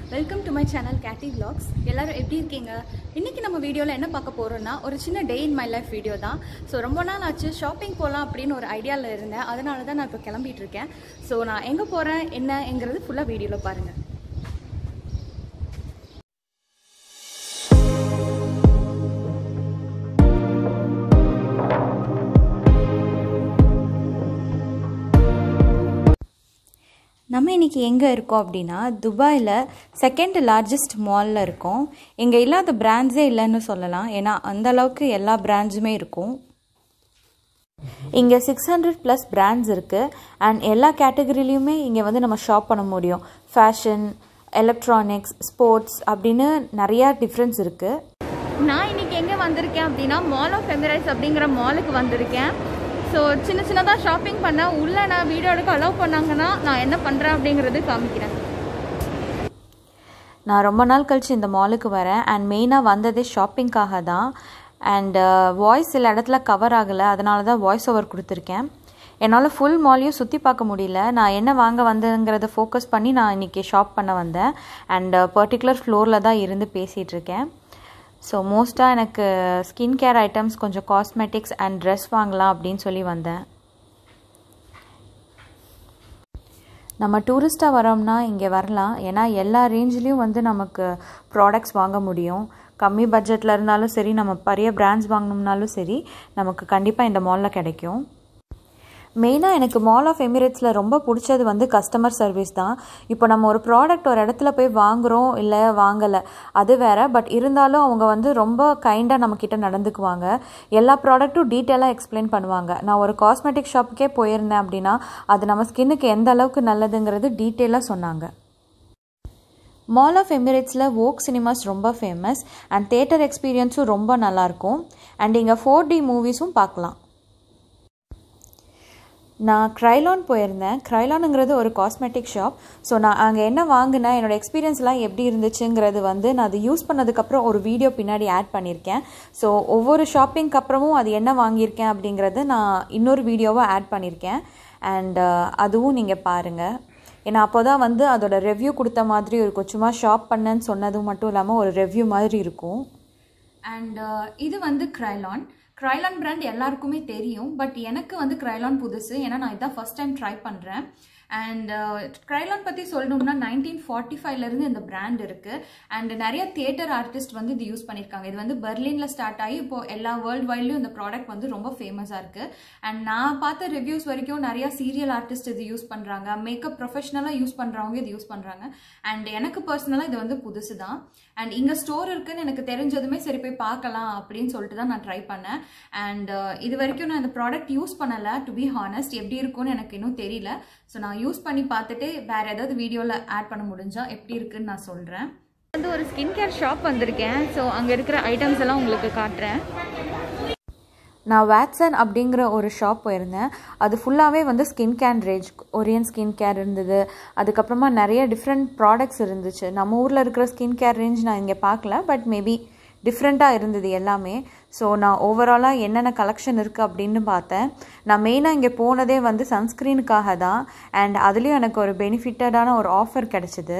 welcome to my channel Katie vlogs எல்லாரும் எப்படி இருக்கீங்க இன்றைக்கி நம்ம வீடியோவில் என்ன பார்க்க போகிறோம்னா ஒரு சின்ன day in my life video தான் ஸோ ரொம்ப நாள் ஆச்சு ஷாப்பிங் போகலாம் அப்படின்னு ஒரு ஐடியாவில் இருந்தேன் அதனால தான் நான் இப்போ கிளம்பிட்டு இருக்கேன் ஸோ நான் எங்கே போகிறேன் என்னங்கிறது ஃபுல்லாக வீடியோவில் பாருங்கள் நம்ம இன்றைக்கி எங்கே இருக்கோம் அப்படின்னா துபாயில் செகண்ட் லார்ஜஸ்ட் மாலில் இருக்கோம் இங்கே இல்லாத பிராண்ட்ஸே இல்லைன்னு சொல்லலாம் ஏன்னா அந்த அளவுக்கு எல்லா பிராண்ட்ஸுமே இருக்கும் இங்கே சிக்ஸ் ஹண்ட்ரட் ப்ளஸ் பிராண்ட்ஸ் இருக்குது அண்ட் எல்லா கேட்டகரிலையுமே இங்கே வந்து நம்ம ஷாப் பண்ண முடியும் ஃபேஷன் எலக்ட்ரானிக்ஸ் ஸ்போர்ட்ஸ் அப்படின்னு நிறையா டிஃப்ரென்ஸ் இருக்குது நான் இன்னைக்கு எங்கே வந்திருக்கேன் அப்படின்னா மால் ஆஃப் எமிரேட்ஸ் அப்படிங்கிற மாலுக்கு வந்திருக்கேன் ஸோ சின்ன சின்னதாக ஷாப்பிங் பண்ண உள்ளே நான் வீடியோ எடுக்க அலோவ் பண்ணாங்கன்னா நான் என்ன பண்ணுறேன் அப்படிங்கிறது காமிக்கிறேன் நான் ரொம்ப நாள் கழிச்சு இந்த மாலுக்கு வரேன் அண்ட் மெயினாக வந்ததே ஷாப்பிங்காக தான் அண்ட் வாய்ஸ் சில இடத்துல கவர் ஆகலை அதனால தான் வாய்ஸ் ஓவர் கொடுத்துருக்கேன் என்னால் ஃபுல் மாலையும் சுற்றி பார்க்க முடியல நான் என்ன வாங்க வந்தேங்கிறத ஃபோக்கஸ் பண்ணி நான் இன்றைக்கி ஷாப் பண்ண வந்தேன் அண்ட் பர்டிகுலர் ஃப்ளோரில் தான் இருந்து பேசிகிட்டு இருக்கேன் ஸோ மோஸ்ட்டாக எனக்கு ஸ்கின் கேர் ஐட்டம்ஸ் கொஞ்சம் காஸ்மெட்டிக்ஸ் அண்ட் ட்ரெஸ் வாங்கலாம் அப்படின்னு சொல்லி வந்தேன் நம்ம டூரிஸ்ட்டாக வரோம்னா இங்கே வரலாம் ஏன்னா எல்லா ரேஞ்சிலையும் வந்து நமக்கு ப்ராடக்ட்ஸ் வாங்க முடியும் கம்மி பட்ஜெட்டில் இருந்தாலும் சரி நம்ம பெரிய பிராண்ட்ஸ் வாங்கினோம்னாலும் சரி நமக்கு கண்டிப்பாக இந்த மாலில் கிடைக்கும் மெயினாக எனக்கு மால் ஆஃப் எமிரேட்ஸில் ரொம்ப பிடிச்சது வந்து கஸ்டமர் சர்வீஸ் தான் இப்போ நம்ம ஒரு ப்ராடக்ட் ஒரு இடத்துல போய் வாங்குகிறோம் இல்லை வாங்கலை அது வேற பட் இருந்தாலும் அவங்க வந்து ரொம்ப கைண்டாக நம்மக்கிட்ட நடந்துக்குவாங்க எல்லா ப்ராடக்ட்டும் டீட்டெயிலாக எக்ஸ்பிளைன் பண்ணுவாங்க நான் ஒரு காஸ்மெட்டிக் ஷாப்புக்கே போயிருந்தேன் அப்படின்னா அது நம்ம ஸ்கின்னுக்கு எந்த அளவுக்கு நல்லதுங்கிறது டீட்டெயிலாக சொன்னாங்க மால் ஆஃப் எமிரேட்ஸில் வோக் சினிமாஸ் ரொம்ப ஃபேமஸ் அண்ட் தேட்டர் எக்ஸ்பீரியன்ஸும் ரொம்ப நல்லாயிருக்கும் அண்ட் இங்கே ஃபோர் டி மூவிஸும் பார்க்கலாம் நான் க்ரைலான் போயிருந்தேன் க்ரைலானுங்கிறது ஒரு காஸ்மெட்டிக் ஷாப் ஸோ நான் அங்கே என்ன வாங்கினேன் என்னோடய எக்ஸ்பீரியன்ஸ்லாம் எப்படி இருந்துச்சுங்கிறது வந்து நான் அது யூஸ் பண்ணதுக்கப்புறம் ஒரு வீடியோ பின்னாடி ஆட் பண்ணியிருக்கேன் ஸோ ஒவ்வொரு ஷாப்பிங்க்கு அப்புறமும் அது என்ன வாங்கியிருக்கேன் அப்படிங்கிறது நான் இன்னொரு வீடியோவாக ஆட் பண்ணியிருக்கேன் அண்ட் அதுவும் நீங்கள் பாருங்கள் ஏன்னா அப்போ தான் வந்து அதோட ரெவ்யூ கொடுத்த மாதிரி இருக்கும் சும்மா ஷாப் பண்ணேன்னு சொன்னதும் மட்டும் இல்லாமல் ஒரு ரெவ்யூ மாதிரி இருக்கும் அண்ட் இது வந்து க்ரைலான் க்ரைலான் பிராண்ட் எல்லாருக்குமே தெரியும் பட் எனக்கு வந்து க்ரைலான் புதுசு ஏன்னா நான் இதான் ஃபஸ்ட் டைம் ட்ரை பண்ணுறேன் அண்ட் க்ரைலான் பற்றி சொல்லணும்னா நைன்டீன் ஃபார்ட்டி ஃபைவ்லேருந்து இந்த பிராண்ட் இருக்குது அண்ட் நிறைய தியேட்டர் ஆர்டிஸ்ட் வந்து இது யூஸ் பண்ணியிருக்காங்க இது வந்து பெர்லினில் ஸ்டார்ட் ஆகி இப்போ எல்லா வேர்ல்டு வைட்லையும் இந்த ப்ராடக்ட் வந்து ரொம்ப ஃபேமஸாக இருக்குது அண்ட் நான் பார்த்த ரிவ்யூஸ் வரைக்கும் நிறைய சீரியல் ஆர்டிஸ்ட் இது யூஸ் பண்ணுறாங்க மேக்கப் ப்ரொஃபஷனலாக யூஸ் பண்ணுறவங்க இது யூஸ் பண்ணுறாங்க அண்ட் எனக்கு பர்சனலாக இது வந்து புதுசு தான் அண்ட் இங்கே ஸ்டோர் இருக்குன்னு எனக்கு தெரிஞ்சதுமே சரி போய் பார்க்கலாம் அப்படின்னு சொல்லிட்டு தான் நான் ட்ரை பண்ணேன் அண்ட் இது வரைக்கும் நான் இந்த ப்ராடக்ட் யூஸ் பண்ணலை டு பி ஹானஸ்ட் எப்படி இருக்கும்னு எனக்கு இன்னும் தெரியல ஸோ நான் யூஸ் பண்ணி பார்த்துட்டு வேறு ஏதாவது வீடியோவில் ஆட் பண்ண முடிஞ்சால் எப்படி இருக்குன்னு நான் சொல்கிறேன் வந்து ஒரு ஸ்கின் கேர் ஷாப் வந்திருக்கேன் ஸோ அங்கே இருக்கிற ஐட்டம்ஸ் எல்லாம் உங்களுக்கு காட்டுறேன் நான் வேட்சன் அப்படிங்கிற ஒரு ஷாப் போயிருந்தேன் அது ஃபுல்லாகவே வந்து skin care range Orion skin care இருந்தது அதுக்கப்புறமா நிறைய டிஃப்ரெண்ட் ப்ராடக்ட்ஸ் இருந்துச்சு நம்ம ஊரில் இருக்கிற ஸ்கின் கேர் ரேஞ்ச் நான் இங்கே பார்க்கல பட் மேபி டிஃப்ரெண்ட்டாக இருந்தது எல்லாமே ஸோ நான் ஓவராலாக என்னென்ன கலெக்ஷன் இருக்குது அப்படின்னு பார்த்தேன் நான் மெயினாக இங்கே போனதே வந்து சன்ஸ்க்ரீனுக்காக தான் அண்ட் அதுலேயும் எனக்கு ஒரு பெனிஃபிட்டடான ஒரு ஆஃபர் கிடச்சிது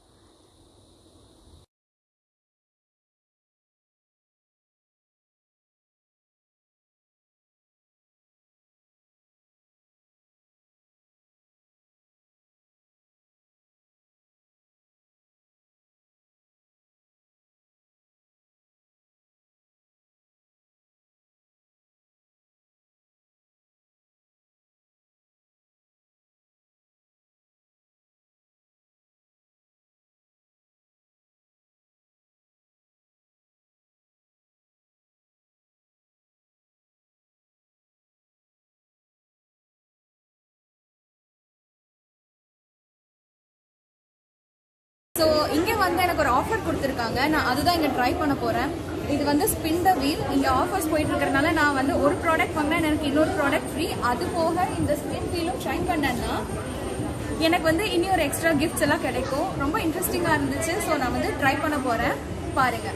ஸோ இங்கே வந்து எனக்கு ஒரு ஆஃபர் கொடுத்துருக்காங்க நான் அதுதான் இங்கே ட்ரை பண்ண போகிறேன் இது வந்து ஸ்பின் த வீல் இங்கே ஆஃபர்ஸ் போயிட்டு இருக்கிறனால நான் வந்து ஒரு ப்ராடக்ட் வாங்கினா எனக்கு இன்னொரு ப்ராடக்ட் ஃப்ரீ அது போக இந்த ஸ்பின் வீலும் ட்ரை பண்ணேன்னா எனக்கு வந்து இனி ஒரு எக்ஸ்ட்ரா கிஃப்ட்ஸ் எல்லாம் கிடைக்கும் ரொம்ப இன்ட்ரெஸ்டிங்காக இருந்துச்சு ஸோ நான் வந்து ட்ரை பண்ண போகிறேன் பாருங்கள்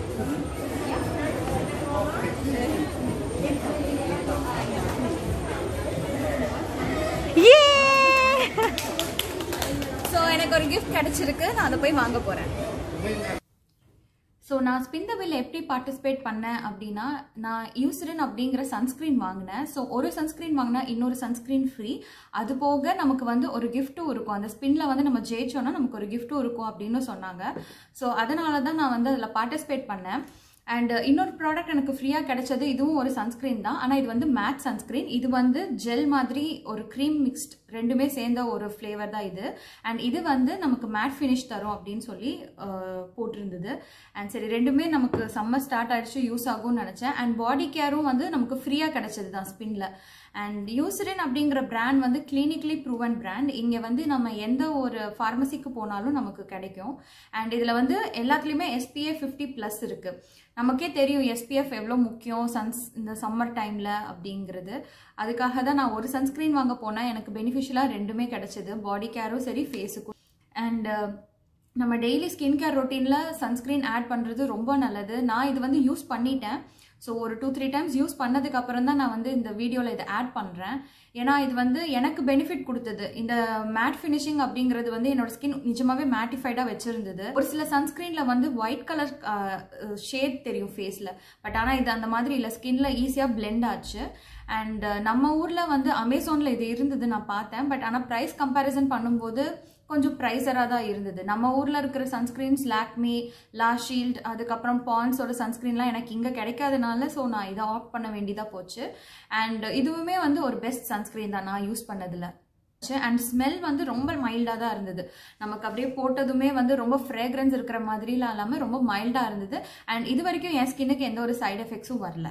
ஸோ எனக்கு ஒரு கிஃப்ட் கிடைச்சிருக்கு நான் அதை போய் வாங்க போகிறேன் ஸோ நான் ஸ்பின் த வில் எப்படி பார்ட்டிசிபேட் பண்ணேன் அப்படின்னா நான் யூஸ்ரின் அப்படிங்கிற சன்ஸ்க்ரீன் வாங்கினேன் ஸோ ஒரு சன்ஸ்க்ரீன் வாங்கினா இன்னொரு சன்ஸ்க்ரீன் ஃப்ரீ அது போக நமக்கு வந்து ஒரு கிஃப்ட்டும் இருக்கும் அந்த ஸ்பின்ல வந்து நம்ம ஜெயிச்சோன்னா நமக்கு ஒரு கிஃப்ட்டும் இருக்கும் அப்படின்னு சொன்னாங்க ஸோ அதனால தான் நான் வந்து அதில் பார்ட்டிசிபேட் பண்ணேன் அண்ட் இன்னொரு ப்ராடக்ட் எனக்கு ஃப்ரீயாக கிடைச்சது இதுவும் ஒரு சன்ஸ்க்ரீன் தான் ஆனால் இது வந்து மேட் சன்ஸ்க்ரீன் இது வந்து ஜெல் மாதிரி ஒரு க்ரீம் மிக்ஸ்ட் ரெண்டுமே சேர்ந்த ஒரு ஃப்ளேவர் தான் இது அண்ட் இது வந்து நமக்கு மேட் ஃபினிஷ் தரும் அப்படின்னு சொல்லி அஹ், போட்டிருந்தது அண்ட் சரி ரெண்டுமே நமக்கு சம்மர் ஸ்டார்ட் ஆயிடுச்சு யூஸ் ஆகும்னு நினச்சேன் அண்ட் பாடி கேரும் வந்து நமக்கு ஃப்ரீயாக கிடைச்சது தான் ஸ்பின்ல அண்ட் யூசரின் அப்படிங்கிற பிராண்ட் வந்து கிளினிக்லி ப்ரூவன் பிராண்ட் இங்கே வந்து நம்ம எந்த ஒரு ஃபார்மசிக்கு போனாலும் நமக்கு கிடைக்கும் அண்ட் இதில் வந்து எல்லாத்துலேயுமே எஸ்பிஎஃப் ஃபிஃப்டி ப்ளஸ் இருக்குது நமக்கே தெரியும் எஸ்பிஎஃப் எவ்வளோ முக்கியம் சன்ஸ் இந்த சம்மர் டைமில் அப்படிங்கிறது அதுக்காக தான் நான் ஒரு சன்ஸ்க்ரீன் வாங்க போனால் எனக்கு பெனிஃபிஷியலாக ரெண்டுமே கிடைச்சது பாடி கேரும் சரி ஃபேஸுக்கும் அண்ட் நம்ம டெய்லி ஸ்கின் கேர் ரொட்டீனில் சன்ஸ்க்ரீன் ஆட் பண்ணுறது ரொம்ப நல்லது நான் இது வந்து யூஸ் பண்ணிட்டேன் ஸோ ஒரு டூ த்ரீ டைம்ஸ் யூஸ் பண்ணதுக்கு அப்புறம் தான் நான் வந்து இந்த வீடியோவில் இதை ஆட் பண்ணுறேன் ஏன்னா இது வந்து எனக்கு பெனிஃபிட் கொடுத்தது இந்த மேட் ஃபினிஷிங் அப்படிங்கிறது வந்து என்னோட ஸ்கின் நிஜமாவே மேட்டிஃபைடாக வச்சிருந்தது ஒரு சில சன்ஸ்க்ரீனில் வந்து ஒயிட் கலர் ஷேட் தெரியும் ஃபேஸில் பட் ஆனால் இது அந்த மாதிரி இல்லை ஸ்கின்ல ஈஸியாக பிளெண்ட் ஆச்சு அண்ட் நம்ம ஊரில் வந்து அமேசானில் இது இருந்தது நான் பார்த்தேன் பட் ஆனால் ப்ரைஸ் கம்பேரிசன் பண்ணும்போது கொஞ்சம் ப்ரைஸராக தான் இருந்தது நம்ம ஊரில் இருக்கிற சன்ஸ்க்ரீன்ஸ் லாக்மி லா ஷீல்ட் அதுக்கப்புறம் பான்ஸோட சன்ஸ்க்ரீன்லாம் எனக்கு இங்கே கிடைக்காதனால ஸோ நான் இதை ஆஃப் பண்ண வேண்டியதாக போச்சு அண்ட் இதுவுமே வந்து ஒரு பெஸ்ட் சன்ஸ்க்ரீன் தான் நான் யூஸ் பண்ணதில் அண்ட் ஸ்மெல் வந்து ரொம்ப மைல்டாக தான் இருந்தது நமக்கு அப்படியே போட்டதுமே வந்து ரொம்ப ஃப்ரேக்ரன்ஸ் இருக்கிற மாதிரிலாம் இல்லாமல் ரொம்ப மைல்டாக இருந்தது அண்ட் இது வரைக்கும் என் ஸ்கின்னுக்கு எந்த ஒரு சைடு எஃபெக்ட்ஸும் வரல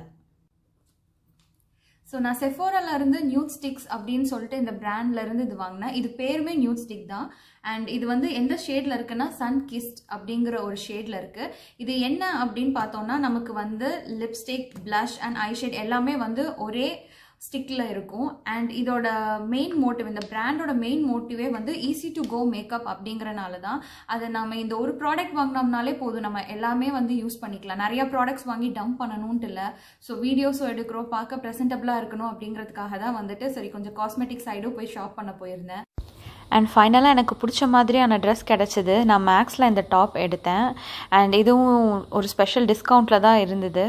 ஸோ நான் செஃபோரால இருந்து நியூட் ஸ்டிக்ஸ் அப்படின்னு சொல்லிட்டு இந்த பிராண்ட்ல இருந்து இது வாங்கினேன் இது பேருமே நியூட் ஸ்டிக் தான் அண்ட் இது வந்து எந்த ஷேட்ல இருக்குன்னா சன் கிஸ்ட் அப்படிங்கிற ஒரு ஷேட்ல இருக்கு இது என்ன அப்படின்னு பார்த்தோம்னா நமக்கு வந்து lipstick blush and eye shade எல்லாமே வந்து ஒரே ஸ்டிக்கில் இருக்கும் அண்ட் இதோட மெயின் மோட்டிவ் இந்த பிராண்டோட மெயின் மோட்டிவே வந்து ஈஸி டு கோ மேக்கப் அப்படிங்கிறனால தான் அதை நம்ம இந்த ஒரு ப்ராடக்ட் வாங்கினோம்னாலே போதும் நம்ம எல்லாமே வந்து யூஸ் பண்ணிக்கலாம் நிறைய ப்ராடக்ட்ஸ் வாங்கி டம்ப் பண்ணணும்ட்டு இல்லை ஸோ வீடியோஸும் எடுக்கிறோம் பார்க்க ப்ரெசென்டபிளாக இருக்கணும் அப்படிங்கிறதுக்காக தான் வந்துட்டு சரி கொஞ்சம் காஸ்மெட்டிக் சைடும் போய் ஷாப் பண்ண போயிருந்தேன் அண்ட் ஃபைனலாக எனக்கு பிடிச்ச மாதிரியான ட்ரெஸ் கிடச்சிது நான் மேக்ஸில் இந்த டாப் எடுத்தேன் அண்ட் இதுவும் ஒரு ஸ்பெஷல் டிஸ்கவுண்ட்டில் தான் இருந்தது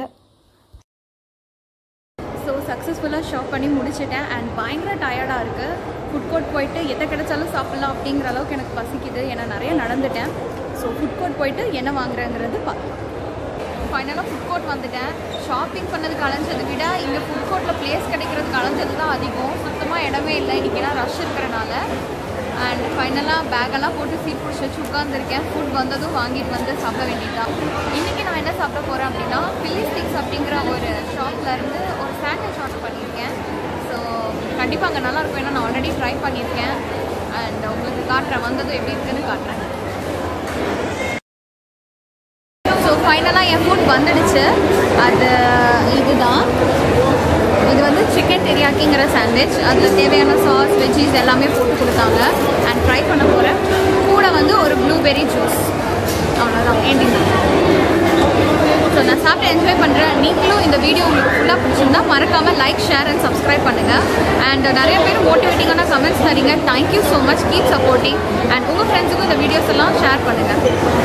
ஸோ சக்ஸஸ்ஃபுல்லாக ஷாப் பண்ணி முடிச்சிட்டேன் அண்ட் பயங்கர டயர்டாக இருக்குது ஃபுட் கோர்ட் போயிட்டு எதை கிடைச்சாலும் சாப்பிட்லாம் அப்படிங்கிற அளவுக்கு எனக்கு பசிக்குது ஏன்னா நிறைய நடந்துட்டேன் ஸோ ஃபுட் கோர்ட் போயிட்டு என்ன வாங்குறேங்கிறது பார்க்கலாம் ஃபைனலாக ஃபுட் கோர்ட் வந்துட்டேன் ஷாப்பிங் பண்ணதுக்கு அலைஞ்சதை விட இங்கே ஃபுட் கோர்ட்டில் பிளேஸ் கிடைக்கிறதுக்கு அலைஞ்சது தான் அதிகம் சுத்தமாக இடமே இல்லை இன்றைக்கெல்லாம் ரஷ் இருக்கிறனால அண்ட் ஃபைனலாக பேக்கெல்லாம் போட்டு சீட் பிடிச்சி வச்சு உட்காந்துருக்கேன் ஃபுட் வந்ததும் வாங்கிட்டு வந்து சாப்பிட வேண்டியதுதான் இன்றைக்கி நான் என்ன சாப்பிட போகிறேன் அப்படின்னா பில்லி ஸ்டிக்ஸ் அப்படிங்கிற ஒரு ஷாப்ல இருந்து ஒரு சாண்ட்விச் ஆர்டர் பண்ணியிருக்கேன் ஸோ கண்டிப்பாக அங்கே நல்லா இருக்கும் ஏன்னா நான் ஆல்ரெடி ட்ரை பண்ணியிருக்கேன் அண்ட் உங்களுக்கு காட்டுறேன் வந்ததும் எப்படி இருக்குன்னு காட்டுறேன் ஸோ ஃபைனலாக என் ஃபுட் வந்துடுச்சு அது இதுதான் இது வந்து சிக்கன் டெரியாக்கிங்கிற சாண்ட்விச் அதில் தேவையான சாஸ் வெஜ்ஜீஸ் எல்லாமே போட்டு கொடுத்தாங்க அண்ட் ட்ரை பண்ண போகிறேன் கூட வந்து ஒரு ப்ளூபெர்ரி ஜூஸ் அவ்வளோதான் எண்டிங் ஸோ நான் சாப்பிட்டு என்ஜாய் பண்ணுறேன் நீங்களும் இந்த வீடியோ உங்களுக்கு ஃபுல்லாக பிடிச்சிருந்தா மறக்காமல் லைக் ஷேர் அண்ட் சப்ஸ்கிரைப் பண்ணுங்கள் அண்ட் நிறைய பேர் மோட்டிவேட்டிங்கான கமெண்ட்ஸ் தரீங்க thank you so much keep supporting and உங்கள் ஃப்ரெண்ட்ஸுக்கும் இந்த வீடியோஸ் எல்லாம் ஷேர் பண்ணுங்கள்